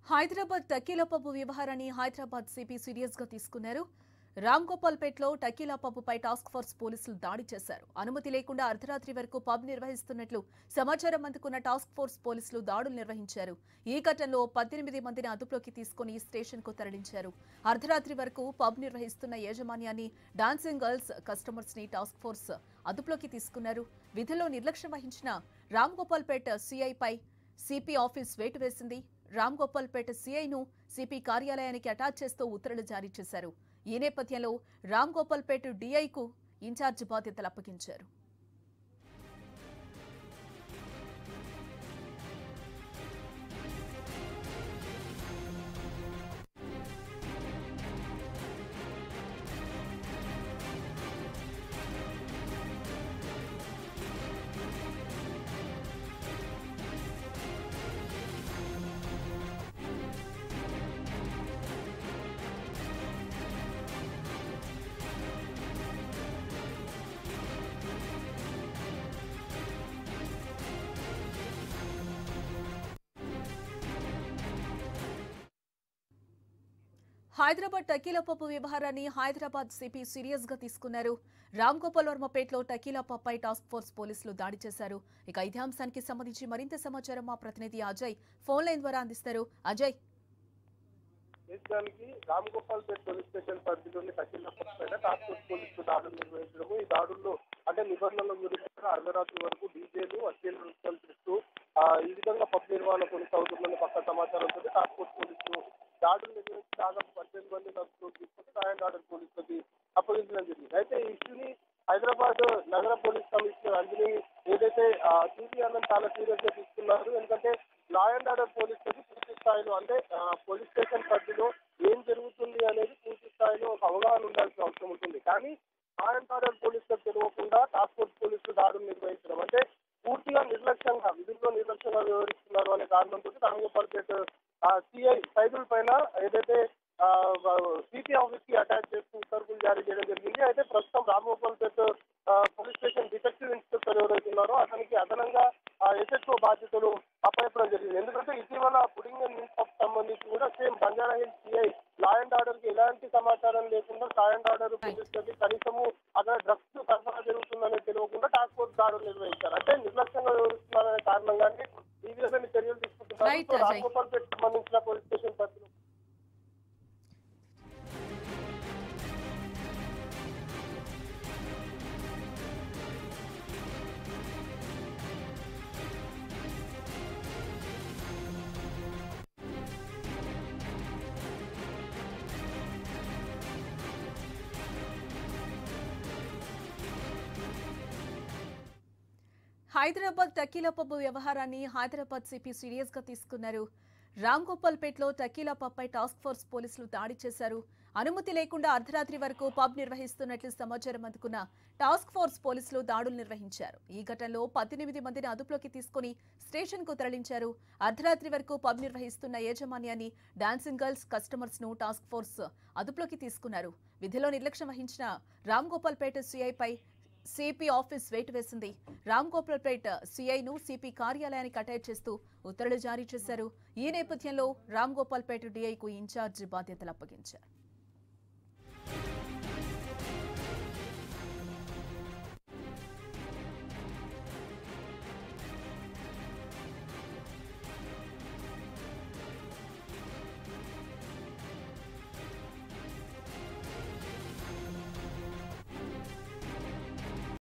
Hyderabad tequila pub వ్యవహారాన్ని Hyderabad CP serious గా తీసుకున్నారు రామ్ గోపాల్పేట్లో టకీలా పబ్బుపై టాస్క్ ఫోర్స్ పోలీసులు దాడి చేశారు అనుమతి లేకుండా అర్ధరాత్రి వరకు పబ్ నిర్వహిస్తున్నట్లు సమాచారం అందుకున్న టాస్క్ ఫోర్స్ పోలీసులు దాడులు నిర్వహించారు ఈ ఘటనలో పద్దెనిమిది మందిని అదుపులోకి తీసుకుని స్టేషన్ కు తరలించారు అర్ధరాత్రి వరకు పబ్ నిర్వహిస్తున్న యాజమాన్యాన్ని డాన్సింగ్ గర్ల్స్ కస్టమర్స్ ని టాస్క్ ఫోర్స్ అదుపులోకి తీసుకున్నారు విధుల్లో నిర్లక్ష్యం వహించిన రామ్ గోపాల్పేట్ సిఐపై సిపి ఆఫీస్ వేటు వేసింది రామ్ గోపాల్పేట సీఐను సిపి కార్యాలయానికి అటాచ్ చేస్తూ ఉత్తర్వులు జారీ చేశారు ఈ నేపథ్యంలో రామ్ గోపాల్పేట డీఐకు ఇన్ఛార్జ్ బాధ్యతలు అప్పగించారు హైదరాబాద్ టకీలా పప్పు వ్యవహారాన్ని హైదరాబాద్ సిపి సీరియస్ గా తీసుకున్నారు రామ్ గోపాల్ వర్మపేటలో టకీలా పప్పై టాస్క్ ఫోర్స్ పోలీసులు దాడి చేశారు ఇక ఇదే అంశానికి సంబంధించి మరింత సమాచారం మా ప్రతినిధి అజయ్ ఫోన్ లైన్ ద్వారా అందిస్తారు అజయ్ దేశానికి రామ్ గోపాల్ పేట్ పోలీస్ స్టేషన్ పరిధిలోని తగ్గిన పైన టాస్క్ ఫోర్స్ పోలీసులు దాడులు నిర్వహించడము ఈ దాడుల్లో అంటే నిబంధనల గురించి అర్ధరాత్రి వరకు డీజేలు అశ్లీల నృత్యాలు చేస్తూ ఆ, ఈ విధంగా పబ్ నిర్వహణ కొనసాగుతుందని పక్క సమాచారంతో టాస్క్ ఫోర్స్ పోలీసులు దాడులు నిర్వహించి దాదాపు పద్దెనిమిది మంది నలుగురు తీసుకుని రాయల్ ఆర్డర్ పోలీసులకి అప్పగించడం జరిగింది అయితే ఈ ఇష్యూని హైదరాబాద్ నగర పోలీస్ కమిషనర్ అంజనీ ఏదైతే టీవీ అన్నది చాలా సీరియస్ గా తీసుకున్నారు ఎందుకంటే లా అండ్ ఆర్డర్ పోలీసులకి పూర్తి స్థాయిలో అంటే ఆ, పోలీస్ స్టేషన్ పరిధిలో ఏం జరుగుతుంది అనేది పూర్తి స్థాయిలో ఒక అవగాహన ఉండాల్సిన అవసరం ఉంటుంది కానీ లా అండ్ ఆర్డర్ పోలీసులకు తెలియకుండా టాస్క్ ఫోర్స్ పోలీసులు దాడులు నిర్వహించడం అంటే పూర్తిగా నిర్లక్ష్యంగా విధుల్లో నిర్లక్ష్యంగా వ్యవహరిస్తున్నారు అనే కారణంతో రామగోపాల్పేట సిఐ సైదుల పైన ఏదైతే సిపి ఆఫీస్ కి అటాచ్ చేస్తూ ఉత్తర్వులు జారీ చేయడం జరిగింది అయితే ప్రస్తుతం రామగోపాల్పేట ఆ, పోలీస్ స్టేషన్ డిటెక్టివ్ ఇన్స్పెక్టర్ ఎవరైతే ఉన్నారో అతనికి అదనంగా ఎస్హెచ్ఓ బాధ్యతలు అప్పచెప్పడం జరిగింది ఎందుకంటే ఇటీవల పుడింగ్ మిల్క్ సంబంధించి కూడా same Banjara Hills CI law and order కి ఎలాంటి సమాచారం లేకుండా లా అండ్ ఆర్డర్ పోలీసులకి కనీసము అక్కడ డ్రగ్స్ సరఫరా జరుగుతుందని తెలియకుండా టాస్క్ ఫోర్స్ దాడులు నిర్వహించారు అంటే నిర్లక్ష్యంగా వ్యవహరిస్తున్నారనే కారణంగానే ఈ విధమైన చర్యలు తీసుకుంటున్నారు Right, సో Ajay. రామగోపాల్పేట సంబంధించిన పోలీస్ స్టేషన్ పరిధిలో హైదరాబాద్ టకీలా పబ్బు వ్యవహారాన్ని హైదరాబాద్ సిపి సీరియస్ గా తీసుకున్నారు రామ్ గోపాల్పేట్లో టకీలా పబ్పై టాస్క్ ఫోర్స్ పోలీసులు దాడి చేశారు అనుమతి లేకుండా అర్ధరాత్రి వరకు పబ్ నిర్వహిస్తున్నట్లు సమాచారం అందుకున్న టాస్క్ ఫోర్స్ పోలీసులు దాడులు నిర్వహించారు ఈ ఘటనలో పద్దెనిమిది మందిని అదుపులోకి తీసుకుని స్టేషన్ కు తరలించారు అర్ధరాత్రి వరకు పబ్ నిర్వహిస్తున్న యాజమాన్యాన్ని డాన్సింగ్ గర్ల్స్ కస్టమర్స్ ను టాస్క్ ఫోర్స్ అదుపులోకి తీసుకున్నారు విధిలో నిర్లక్ష్యం వహించిన రామ్ గోపాల్పేట సిఐపై సిపి ఆఫీస్ వేటు వేసింది రామ్ గోపాల్పేట్ సిఐను సిపి కార్యాలయానికి అటాచ్ చేస్తూ ఉత్తర్వులు జారీ చేశారు ఈ నేపథ్యంలో రామ్ గోపాల్పేట డిఐకు ఇన్ఛార్జ్ బాధ్యతలు అప్పగించారు